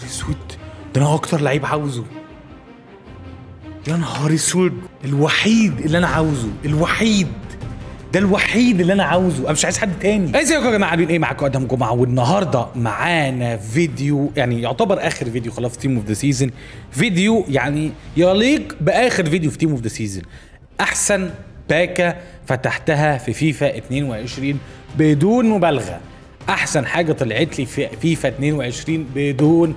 اسود ده انا اكتر لعيب عاوزه يا نهار اسود الوحيد اللي انا عاوزه الوحيد ده الوحيد اللي انا عاوزه انا مش عايز حد تاني ازيكم يا جماعه عاملين ايه معاكم ادم جمعه والنهارده معانا فيديو يعني يعتبر اخر فيديو خلاص في تيم اوف ذا سيزون فيديو يعني يليق باخر فيديو في تيم اوف ذا سيزون احسن باكا فتحتها في فيفا 22 بدون مبالغه احسن حاجه طلعت لي في فيفا 22 بدون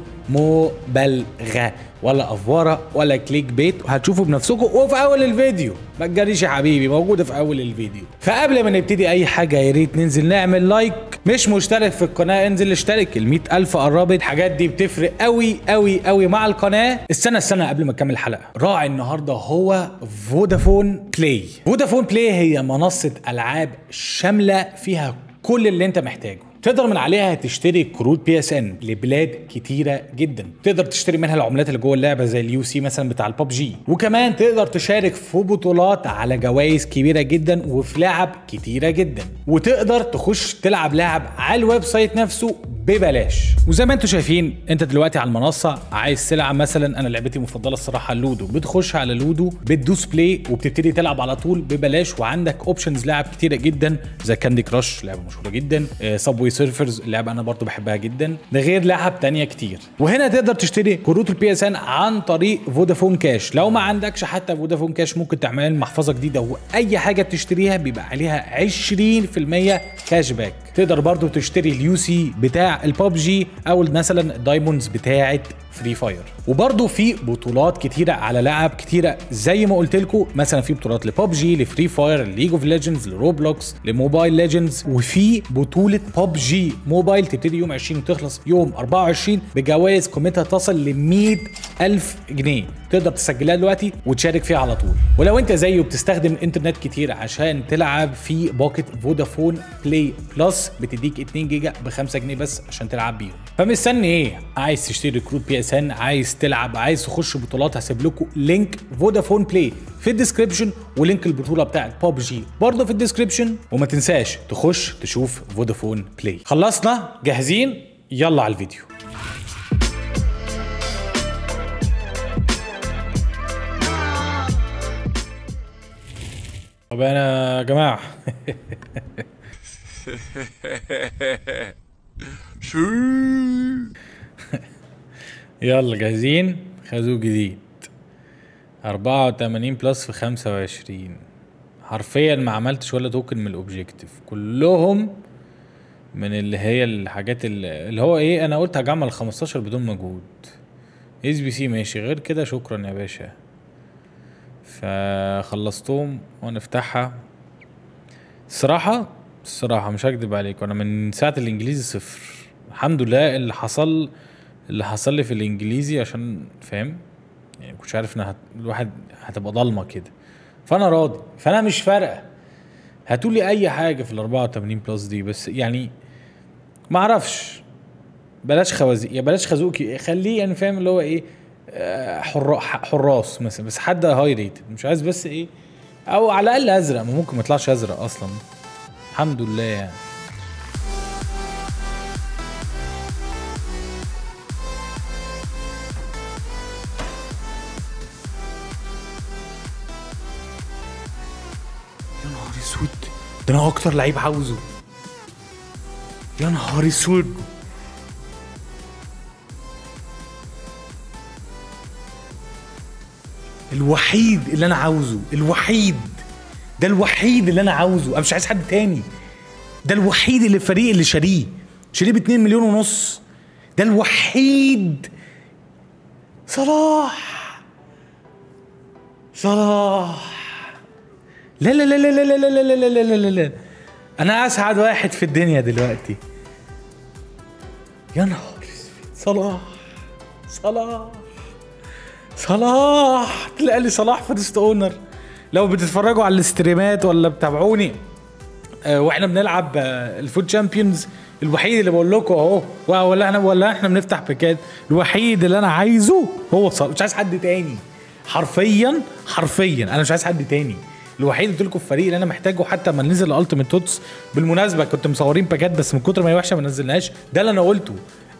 مبالغه ولا افوره ولا كليك بيت وهتشوفوا بنفسكم وفي اول الفيديو ما تجريش يا حبيبي موجوده في اول الفيديو فقبل ما نبتدي اي حاجه يا ريت ننزل نعمل لايك مش مشترك في القناه انزل اشترك ال ألف قربت الحاجات دي بتفرق قوي قوي قوي مع القناه استنى استنى قبل ما نكمل الحلقه راعي النهارده هو فودافون بلاي فودافون بلاي هي منصه العاب شامله فيها كل اللي انت محتاجه تقدر من عليها تشتري كروت بي اس ان لبلاد كتيره جدا تقدر تشتري منها العملات اللي جوه اللعبه زي اليو سي مثلا بتاع الببجي وكمان تقدر تشارك في بطولات على جوائز كبيره جدا وفي لعب كتيره جدا وتقدر تخش تلعب لعب على الويب سايت نفسه ببلاش وزي ما انتم شايفين انت دلوقتي على المنصه عايز تلعب مثلا انا لعبتي المفضله الصراحه اللودو بتخش على لودو بتدوس بلاي وبتبتدي تلعب على طول ببلاش وعندك اوبشنز لعب كتيره جدا زي كاندي كراش لعبه مشهوره جدا سبوي سيرفرز اللعبه انا برضو بحبها جدا ده غير لعب تانية كتير وهنا تقدر تشتري كروت البي اس ان عن طريق فودافون كاش لو ما عندكش حتى فودافون كاش ممكن تعمل محفظه جديده واي حاجه بتشتريها بيبقى عليها 20% كاش باك تقدر برضو تشتري اليو سي بتاع الببجي او مثلا الدايموندز بتاعه فري فاير وبرضه في بطولات كتيره على لعب كتيره زي ما قلت لكم مثلا في بطولات لببجي لفري فاير ليج اوف ليجندز لروبلوكس لموبايل ليجندز وفي بطوله ببجي موبايل تبتدي يوم 20 وتخلص يوم 24 بجوائز قيمتها تصل ل 100 الف جنيه تقدر تسجلها دلوقتي وتشارك فيها على طول ولو انت زيي وبتستخدم الانترنت كتير عشان تلعب في باكت فودافون بلاي بلس بتديك 2 جيجا ب 5 جنيه بس عشان تلعب بيهم فمستني ايه عايز تشتري كروت بي اس ان عايز تلعب عايز تخش بطولات هسيب لكم لينك فودافون بلاي في الديسكربشن ولينك البطوله بتاعت ببجي برضه في الديسكربشن وما تنساش تخش تشوف فودافون بلاي خلصنا جاهزين يلا على الفيديو طب انا يا جماعه يلا جاهزين خازوق جديد 84 بلس في 25 حرفيا ما عملتش ولا توكن من الاوبجيكتيف كلهم من اللي هي الحاجات اللي, اللي هو ايه انا قلت هجمع 15 بدون مجهود اس بي سي ماشي غير كده شكرا يا باشا فخلصتهم ونفتحها الصراحة الصراحة مش هكدب عليك انا من ساعة الانجليزي صفر الحمد لله اللي حصل اللي حصل لي في الانجليزي عشان فاهم يعني كنتش عارف ان هت... الواحد هتبقى ضلمة كده فانا راضي فانا مش فارقة هاتولي اي حاجة في ال 84 بلس دي بس يعني ما اعرفش بلاش خوازيق يا بلاش خازوق خليه يعني فاهم اللي هو ايه حر... حراس مثلا بس حد هاي ريتد مش عايز بس ايه او على الاقل ازرق ما ممكن ما يطلعش ازرق اصلا الحمد لله يعني يا نهار اسود ده انا اكتر لعيب عاوزه يا نهار اسود الوحيد اللي انا عاوزه الوحيد ده الوحيد اللي انا عاوزه انا مش عايز حد تاني ده الوحيد اللي الفريق اللي شاريه شاريه ب 2 مليون ونص ده الوحيد صلاح صلاح لا لا لا لا لا لا لا لا لا لا لا لا لا انا اسعد واحد في الدنيا دلوقتي يا نهار اسود صلاح صلاح صلاح تلاقي لي صلاح فيرست اونر لو بتتفرجوا على الاستريمات ولا بتابعوني آه واحنا بنلعب آه الفوت شامبيونز الوحيد اللي بقول لكم اهو ولا احنا ولا احنا بنفتح باكات الوحيد اللي انا عايزه هو صلاح مش عايز حد تاني حرفيا حرفيا انا مش عايز حد تاني الوحيد اللي قلت لكم الفريق اللي انا محتاجه حتى لما نزل الالتيميت توتس بالمناسبه كنت مصورين باكات بس من كتر ما هي وحشه ما نزلناش ده اللي انا قلته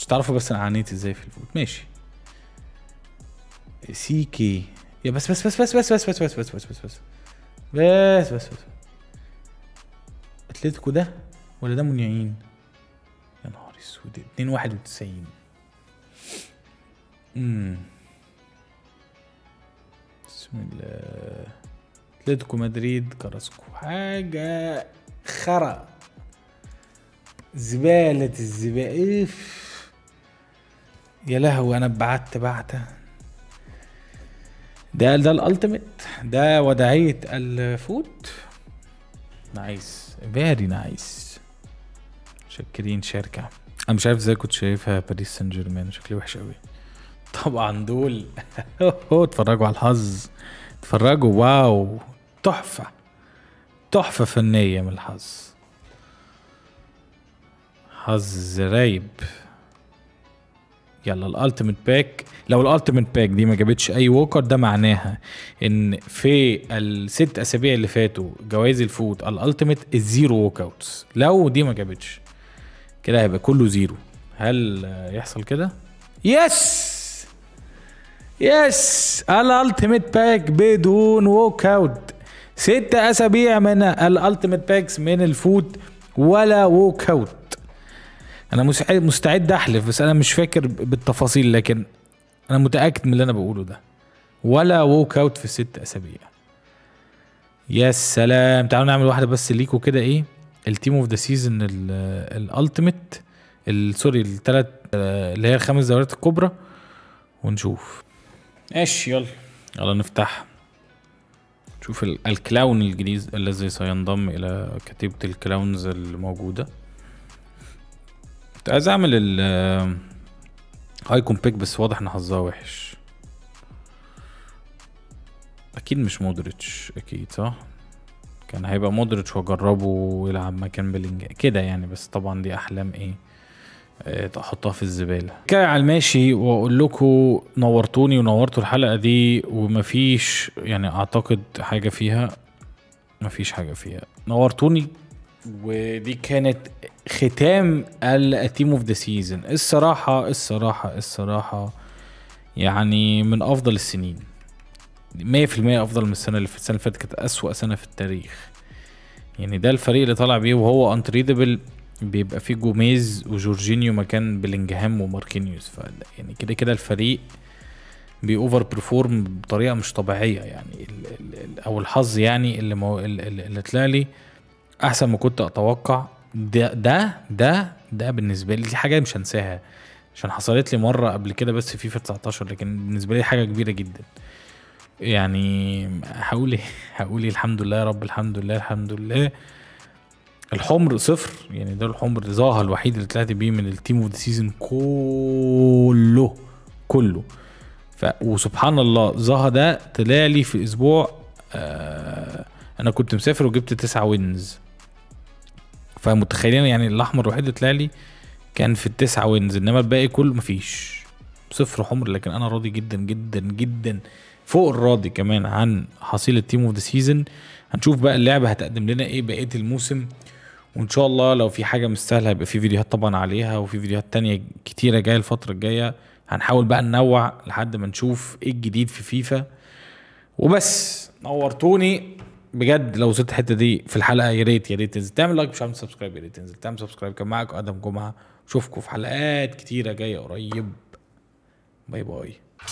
مش تعرفوا بس انا عانيت ازاي في الفوت ماشي سي كي يا بس بس بس بس بس بس بس بس بس بس بس بس بس بس بس اتلتيكو ده ولا ده منيعين يا نهار اسود 2 91 امم بسم الله اتلتيكو مدريد كراسكو حاجة خرا زبالة الزبالة اف يا لهوي انا بعت بعته ده ده الالتيميت ده وداعية الفوت نايس فيري نايس شاكرين شركة انا مش عارف ازاي كنت شايفها باريس سان جيرمان شكلي وحش قوي طبعا دول اتفرجوا على الحظ اتفرجوا واو تحفة تحفة فنية من الحظ حظ رايب يلا الالتيميت باك لو الالتيميت باك دي ما جابتش اي ووكر ده معناها ان في الست اسابيع اللي فاتوا جوائز الفوت الالتيميت الزيرو ووك اوتس لو دي ما جابتش كده هيبقى كله زيرو هل آه، يحصل كده يس يس الالتيميت باك بدون ووك اوت ست اسابيع من الالتيميت باكس من الفوت ولا ووك اوت انا مستعد مستعد احلف بس انا مش فاكر بالتفاصيل لكن انا متاكد من اللي انا بقوله ده ولا ووك اوت في ست اسابيع يا سلام تعالوا نعمل واحده بس ليكوا كده ايه التيم اوف ذا سيزون الالتيميت سوري الثلاث اللي هي الخمس دوريات الكبرى ونشوف ماشي يلا يلا نفتح شوف ال- الكلاون الجديد الذي سينضم الى كتيبة الكلاونز الموجودة كنت عايز اعمل ال هايكون بيك بس واضح ان حظها وحش اكيد مش مودريتش اكيد صح كان هيبقى مودريتش واجربه ويلعب مكان بلينج كده يعني بس طبعا دي احلام ايه آه، احطها في الزباله كده على الماشي واقول لكم نورتوني ونورتوا الحلقه دي ومفيش يعني اعتقد حاجه فيها مفيش حاجه فيها نورتوني ودي كانت ختام التيم اوف ذا سيزون الصراحه الصراحه الصراحه يعني من افضل السنين 100% افضل من السنه اللي فاتت السنه اللي فاتت كانت اسوأ سنه في التاريخ يعني ده الفريق اللي طلع بيه وهو انتريدبل بيبقى فيه جوميز وجورجينيو مكان بلينجهام وماركينيوس ف يعني كده كده الفريق بيوفر برفورم بطريقه مش طبيعيه يعني ال ال ال او الحظ يعني اللي مو اللي, اللي طلع لي احسن ما كنت اتوقع ده ده ده ده بالنسبه لي دي حاجه مش هنساها عشان حصلت لي مره قبل كده بس في فيفا 19 لكن بالنسبه لي حاجه كبيره جدا يعني هقول ايه هقول إيه الحمد لله يا رب الحمد لله الحمد لله الحمر صفر يعني ده الحمر ظاهر الوحيد اللي طلعت بيه من التيم اوف ذا سيزون كله كله ف وسبحان الله ظاهر ده طلع لي في اسبوع آه انا كنت مسافر وجبت تسعة وينز فمتخيلين يعني الاحمر الوحيد اللي طلع لي كان في التسعة وينز انما الباقي كله مفيش صفر حمر لكن انا راضي جدا جدا جدا فوق الراضي كمان عن حصيلة تيم اوف ذا سيزون هنشوف بقى اللعبة هتقدم لنا ايه بقية الموسم وان شاء الله لو في حاجة مستاهلة هيبقى في فيديوهات طبعا عليها وفي فيديوهات تانية كتيرة جاية الفترة الجاية هنحاول بقى ننوع لحد ما نشوف ايه الجديد في فيفا وبس نورتوني بجد لو وصلت الحته دي في الحلقه يا ريت يا ريت تنزل تعمل لايك مش عامل سبسكرايب يا ريت تنزل تعمل سبسكرايب كان معاكم ادم جمعه اشوفكم في حلقات كتيره جايه قريب باي باي